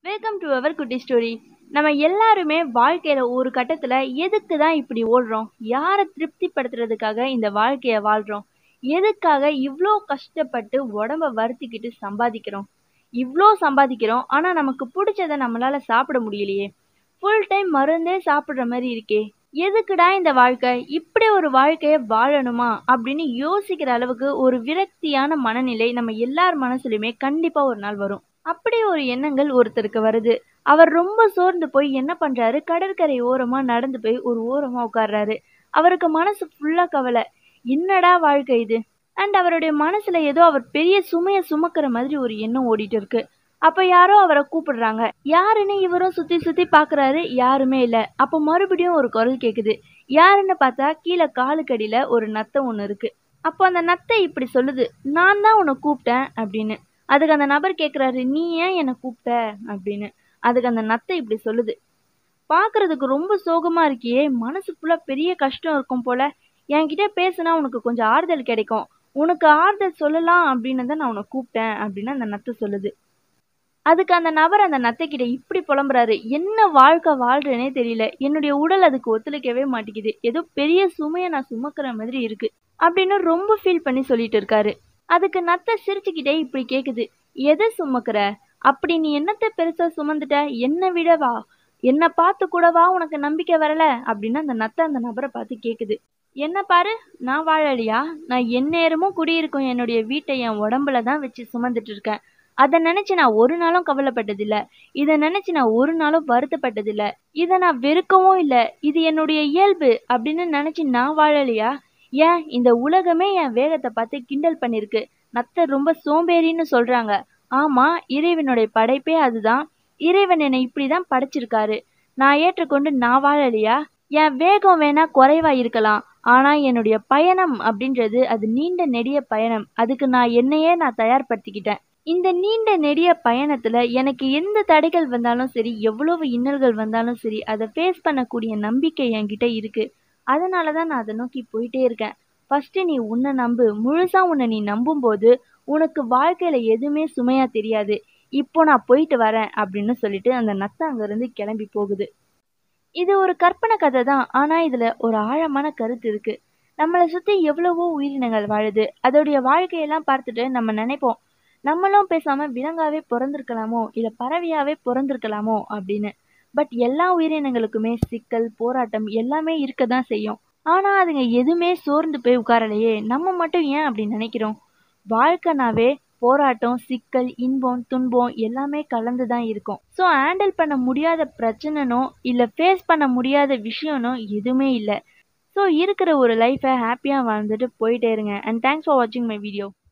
welcome to our குட்டி story நம்ம எல்லாருமே வாழ்க்கையில ஒரு கட்டத்துல எதுக்கு தான் இப்படி ஓடுறோம் யாரை திருப்திப்படுத்துறதுக்காக இந்த வாழ்க்கைய வாழ்றோம் எதுக்காக இவ்வளோ கஷ்டப்பட்டு உடம்ப வருத்திக்கிட்டு சம்பாதிக்கிறோம் இவ்வளோ சம்பாதிக்கிறோம் ஆனா நமக்கு பிடிச்சத நம்மளால சாப்பிட முடியலையே ஃபுல் டைம் மருந்தே சாப்பிடுற மாதிரி இருக்கே எதுக்குடா இந்த வாழ்க்கை இப்படி ஒரு வாழ்க்கைய வாழணுமா அப்படின்னு யோசிக்கிற அளவுக்கு ஒரு விரக்தியான மனநிலை நம்ம எல்லார் மனசுலயுமே கண்டிப்பா ஒரு நாள் வரும் அப்படி ஒரு எண்ணங்கள் ஒருத்தருக்கு வருது அவர் ரொம்ப சோர்ந்து போய் என்ன பண்றாரு கடற்கரை ஓரமா நடந்து போய் ஒரு ஓரமா உட்கார்றாரு அவருக்கு மனசு ஃபுல்லா கவலை என்னடா வாழ்க்கை இது அண்ட் அவருடைய மனசுல ஏதோ அவர் பெரிய சுமைய சுமக்கிற மாதிரி ஒரு எண்ணம் ஓடிட்டு இருக்கு அப்ப யாரோ அவரை கூப்பிடுறாங்க யாருன்னு இவரும் சுத்தி சுத்தி பாக்குறாரு யாருமே இல்ல அப்ப மறுபடியும் ஒரு குரல் கேக்குது யாருன்னு பார்த்தா கீழே காலுக்கடியில ஒரு நத்தை ஒண்ணு இருக்கு அப்போ அந்த நத்தை இப்படி சொல்லுது நான் தான் உன்னை கூப்பிட்டேன் அப்படின்னு அதுக்கு அந்த நபர் கேக்குறாரு நீ ஏன் என்னை கூப்பிட்ட அப்படின்னு அதுக்கு அந்த நத்தை இப்படி சொல்லுது பாக்குறதுக்கு ரொம்ப சோகமா இருக்கியே மனசு ஃபுல்லா பெரிய கஷ்டம் இருக்கும் போல என்கிட்ட பேசுனா உனக்கு கொஞ்சம் ஆறுதல் கிடைக்கும் உனக்கு ஆறுதல் சொல்லலாம் அப்படின்னு தான் நான் உன்னை கூப்பிட்டேன் அப்படின்னு அந்த நத்தை சொல்லுது அதுக்கு அந்த நபர் அந்த நத்தைக்கிட்ட இப்படி புலம்புறாரு என்ன வாழ்க்கை வாழ்றேனே தெரியல என்னுடைய உடல் அதுக்கு ஒத்துழைக்கவே மாட்டேங்குது ஏதோ பெரிய சுமையை நான் சுமக்கிற மாதிரி இருக்கு அப்படின்னு ரொம்ப ஃபீல் பண்ணி சொல்லிட்டு இருக்காரு அதுக்கு நத்தை சிரிச்சுக்கிட்டே இப்படி கேக்குது எதை சுமக்கிற அப்படி நீ என்னத்த பெருசா சுமந்துட்ட என்ன விடவா என்ன பார்த்து கூடவா உனக்கு நம்பிக்கை வரல அப்படின்னு அந்த நத்தை அந்த நபரை பார்த்து கேக்குது என்ன பாரு நான் வாழலையா நான் எந்நேரமும் குடியிருக்கும் என்னுடைய வீட்டை என் உடம்புல தான் வச்சு சுமந்துட்டு இருக்கேன் அதை நினைச்சு நான் ஒரு நாளும் கவலைப்பட்டதில்ல இதை நினைச்சு நான் ஒரு நாளும் வருத்தப்பட்டதில்ல இதை நான் வெறுக்கவும் இல்லை இது என்னுடைய இயல்பு அப்படின்னு நினைச்சு நான் வாழலையா ஏன் இந்த உலகமே என் வேகத்தை பார்த்து கிண்டல் பண்ணிருக்கு நத்தை ரொம்ப சோம்பேறின்னு சொல்றாங்க ஆமா இறைவனுடைய படைப்பே அதுதான் இறைவன் என்னை இப்படிதான் படைச்சிருக்காரு நான் ஏற்றுக்கொண்டு நான் வாழலையா என் வேகம் வேணா குறைவா இருக்கலாம் ஆனா என்னுடைய பயணம் அப்படின்றது அது நீண்ட நெடிய பயணம் அதுக்கு நான் என்னையே நான் தயார்படுத்திக்கிட்டேன் இந்த நீண்ட நெடிய பயணத்துல எனக்கு எந்த தடைகள் வந்தாலும் சரி எவ்வளவு இன்னல்கள் வந்தாலும் சரி அதை ஃபேஸ் பண்ணக்கூடிய நம்பிக்கை என்கிட்ட இருக்கு அதனால தான் நான் அதை நோக்கி போயிட்டே இருக்கேன் ஃபர்ஸ்ட் நீ உன்னை நம்பு முழுசா உன்னை நீ நம்பும் போது உனக்கு வாழ்க்கையில எதுவுமே சுமையா தெரியாது இப்போ நான் போயிட்டு வரேன் அப்படின்னு சொல்லிட்டு அந்த நத்தை அங்கிருந்து கிளம்பி போகுது இது ஒரு கற்பனை கதை தான் ஆனா இதுல ஒரு ஆழமான கருத்து இருக்கு நம்மளை சுத்தி எவ்வளவோ உயிரினங்கள் வாழுது அதோடைய வாழ்க்கையெல்லாம் பார்த்துட்டு நம்ம நினைப்போம் நம்மளும் பேசாம விலங்காவே பிறந்திருக்கலாமோ இல்ல பறவையாவே பிறந்திருக்கலாமோ அப்படின்னு பட் எல்லா உயிரினங்களுக்குமே சிக்கல் போராட்டம் எல்லாமே இருக்க தான் செய்யும் ஆனா அதுங்க எதுவுமே சோர்ந்து போய் உட்காரலையே நம்ம மட்டும் ஏன் அப்படி நினைக்கிறோம் வாழ்க்கைனாவே போராட்டம் சிக்கல் இன்பம் துன்பம் எல்லாமே கலந்து தான் இருக்கும் ஸோ ஹேண்டில் பண்ண முடியாத பிரச்சனைனோ இல்லை ஃபேஸ் பண்ண முடியாத விஷயனோ எதுவுமே இல்லை ஸோ இருக்கிற ஒரு லைஃப்பை ஹாப்பியாக வாழ்ந்துட்டு போயிட்டே இருங்க அண்ட் தேங்க்ஸ் ஃபார் வாட்சிங் மை வீடியோ